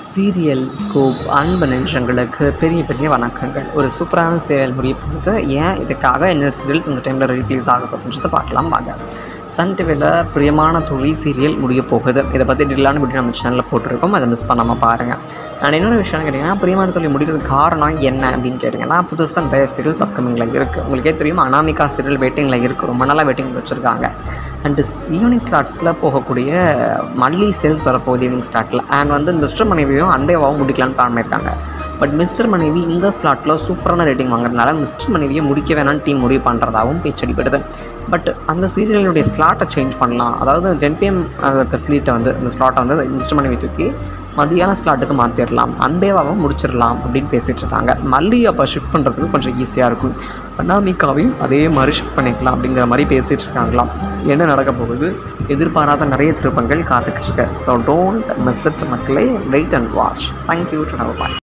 serial scope அன்பு நிமிஷங்களுக்கு பெரிய பெரிய வணக்கங்கள் ஒரு சூப்பரான சீரியல் முடிய போகுது ஏன் இதுக்காக என்ன சீரியல்ஸ் இந்த டைமில் ரிலீஸ் ஆக போகுதுன்றதை பார்க்கலாம் வாங்க சன் டிவியில் பிரியமான தொழில் சீரியல் முடிய போகுது இதை பற்றி டீலான வீடியோ நம்ம சேனலில் போட்டிருக்கோம் அதை மிஸ் பண்ணாமல் பாருங்கள் அண்ட் இன்னொரு விஷயம் கேட்டிங்கன்னா பிரியமான தொழில் முடிக்கிறதுக்கு காரணம் என்ன அப்படின்னு கேட்டிங்கன்னா புதுசாக நிறைய சீரியல்ஸ் அப்கமிங்கில் இருக்குது உங்களுக்கே தெரியும் அனாமிகா சீரியல் வெயிட்டிங்கில் இருக்குது ரொம்ப நாளாக வெயிட்டிங் வச்சுருக்காங்க அண்டு ஈவினிங் ஸ்லாட்ஸில் போகக்கூடிய மல்லி சேல்ஸ் வரப்போகுது ஈவினிங் ஸ்லாட்டில் அண்ட் வந்து மிஸ்டர் மனைவியும் அண்டேவாவும் முடிக்கலான்னு பிளான் பண்ணியிருக்காங்க பட் மிஸ்டர் மனைவி இந்த ஸ்லாட்டில் சூப்பரான ரேட்டிங் வாங்குறதுனால மிஸ்டர் மனைவியை முடிக்க வேணாம்னு டீம் முடிவு பண்ணுறதாகவும் பேச்சடிப்படுது பட் அந்த சீரியலுடைய ஸ்லாட்டை சேஞ்ச் பண்ணலாம் அதாவது டென் பிஎம் ஸ்லீட்டை வந்து இந்த ஸ்லாட்டை வந்து மிஸ்டர் மனைவி தூக்கி மதியான ஸ்லாட்டுக்கு மாற்றிடலாம் அன்பேவாவை முடிச்சிடலாம் அப்படின்னு பேசிகிட்டு இருக்காங்க மல்லி அப்போ ஷிஃப்ட் பண்ணுறதுக்கு கொஞ்சம் ஈஸியாக இருக்கும் அனாமிகாவையும் அதே மாதிரி ஷிஃப்ட் பண்ணிக்கலாம் அப்படிங்கிற மாதிரி பேசிகிட்டு இருக்காங்களாம் என்ன நடக்க போகுது எதிர்பாராத நிறைய திருப்பங்கள் காத்துக்கிட்டு இருக்கு ஸோ டோன்ட் மிஸ் இட் மக்களே wait and watch thank you to bye